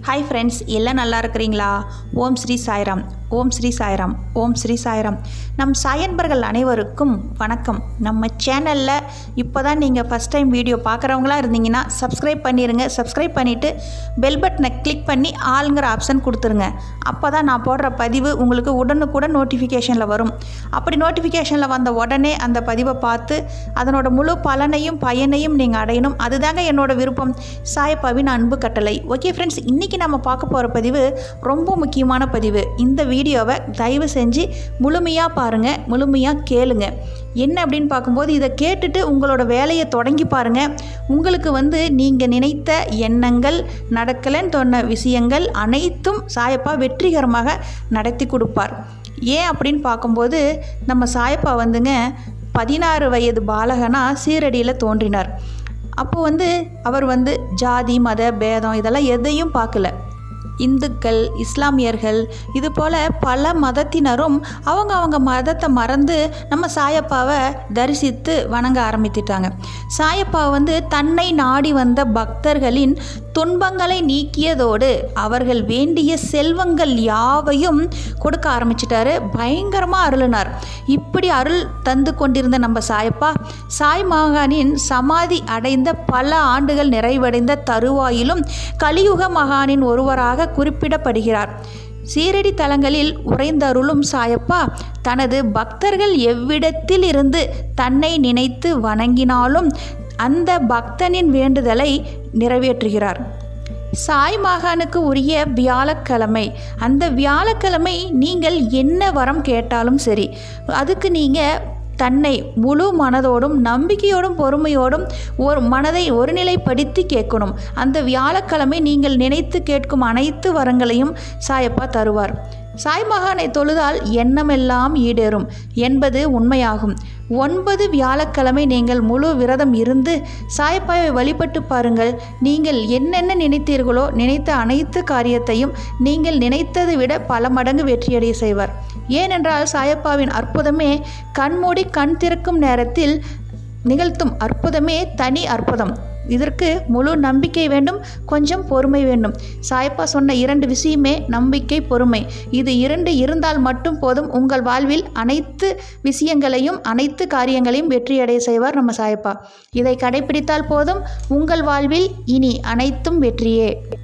hi friends எல்லாம் நல்லா இருக்கிறீங்களா ஓம் ஸ்ரீ சாய்ராம் ஓம் ஸ்ரீ சாய்ராம் ஓம் ஸ்ரீ சாய்ராம் நம் சாயன்பர்கள் அனைவருக்கும் வணக்கம் நம்ம சேனலில் இப்போ தான் நீங்கள் ஃபஸ்ட் டைம் வீடியோ பார்க்குறவங்களா இருந்தீங்கன்னா சப்ஸ்கிரைப் பண்ணிடுங்க சப்ஸ்கிரைப் பண்ணிவிட்டு பெல் பட்டனை கிளிக் பண்ணி ஆளுங்கிற ஆப்ஷன் கொடுத்துருங்க அப்போ தான் நான் போடுற பதிவு உங்களுக்கு உடனுக்குடன் நோட்டிஃபிகேஷனில் வரும் அப்படி நோட்டிஃபிகேஷனில் வந்த உடனே அந்த பதிவை பார்த்து அதனோட முழு பலனையும் பயனையும் நீங்கள் அடையணும் அதுதாங்க என்னோட விருப்பம் சாயப்பாவின் அன்பு கட்டளை ஓகே ஃப்ரெண்ட்ஸ் இன்றைக்கி நம்ம பார்க்க போகிற பதிவு ரொம்ப முக்கியமான பதிவு இந்த வீடியோவை தயவு செஞ்சு முழுமையாக பாருங்கள் முழுமையாக கேளுங்க என்ன அப்படின்னு பார்க்கும்போது இதை கேட்டுட்டு உங்களோட வேலையை தொடங்கி பாருங்கள் உங்களுக்கு வந்து நீங்கள் நினைத்த எண்ணங்கள் நடக்கலைன்னு சொன்ன விஷயங்கள் அனைத்தும் சாயப்பா வெற்றிகரமாக நடத்தி கொடுப்பார் ஏன் அப்படின்னு பார்க்கும்போது நம்ம சாயப்பா வந்துங்க பதினாறு வயது பாலகனா சீரடியில் தோன்றினார் அப்போ வந்து அவர் வந்து ஜாதி மத பேதம் இதெல்லாம் எதையும் பார்க்கல இந்துக்கள் இஸ்லாமியர்கள் இது போல் பல மதத்தினரும் அவங்க அவங்க மதத்தை மறந்து நம்ம சாயப்பாவை தரிசித்து வணங்க ஆரம்பித்துட்டாங்க சாயப்பா வந்து தன்னை நாடி வந்த பக்தர்களின் துன்பங்களை நீக்கியதோடு அவர்கள் வேண்டிய செல்வங்கள் யாவையும் கொடுக்க ஆரம்பிச்சிட்டாரு பயங்கரமாக அருளினார் இப்படி அருள் தந்து கொண்டிருந்த நம்ம சாயப்பா சாய் மகானின் சமாதி அடைந்த பல ஆண்டுகள் நிறைவடைந்த தருவாயிலும் கலியுக மகானின் ஒருவராக குறிப்பிடப்படுகிறார் சீரடி தலங்களில் உறைந்தருளும் சாயப்பா தனது பக்தர்கள் எவ்விடத்தில் இருந்து தன்னை நினைத்து வணங்கினாலும் அந்த பக்தனின் வேண்டுதலை நிறைவேற்றுகிறார் சாய் மகானுக்கு உரிய வியாழக்கிழமை அந்த வியாழக்கிழமை நீங்கள் என்ன வரம் கேட்டாலும் சரி அதுக்கு நீங்கள் தன்னை முழு மனதோடும் நம்பிக்கையோடும் பொறுமையோடும் ஒரு மனதை ஒருநிலைப்படுத்தி கேட்கணும் அந்த வியாழக்கிழமை நீங்கள் நினைத்து கேட்கும் அனைத்து வரங்களையும் சாயப்பா தருவார் சாய் மகானை தொழுதால் எண்ணமெல்லாம் ஈடேறும் என்பது உண்மையாகும் ஒன்பது வியாழக்கிழமை நீங்கள் முழு விரதம் இருந்து சாயப்பாவை வழிபட்டு பாருங்கள் நீங்கள் என்னென்ன நினைத்தீர்களோ நினைத்த அனைத்து காரியத்தையும் நீங்கள் நினைத்ததை விட பல மடங்கு வெற்றியடைய செய்வார் ஏனென்றால் சாயப்பாவின் அற்புதமே கண்மூடி கண் திறக்கும் நேரத்தில் நிகழ்த்தும் அற்புதமே தனி அற்புதம் இதற்கு முழு நம்பிக்கை வேண்டும் கொஞ்சம் பொறுமை வேண்டும் சாயப்பா சொன்ன இரண்டு விஷயமே நம்பிக்கை பொறுமை இது இரண்டு இருந்தால் மட்டும் போதும் உங்கள் வாழ்வில் அனைத்து விஷயங்களையும் அனைத்து காரியங்களையும் வெற்றியடைய செய்வார் நம்ம சாயப்பா இதை கடைபிடித்தால் போதும் உங்கள் வாழ்வில் இனி அனைத்தும் வெற்றியே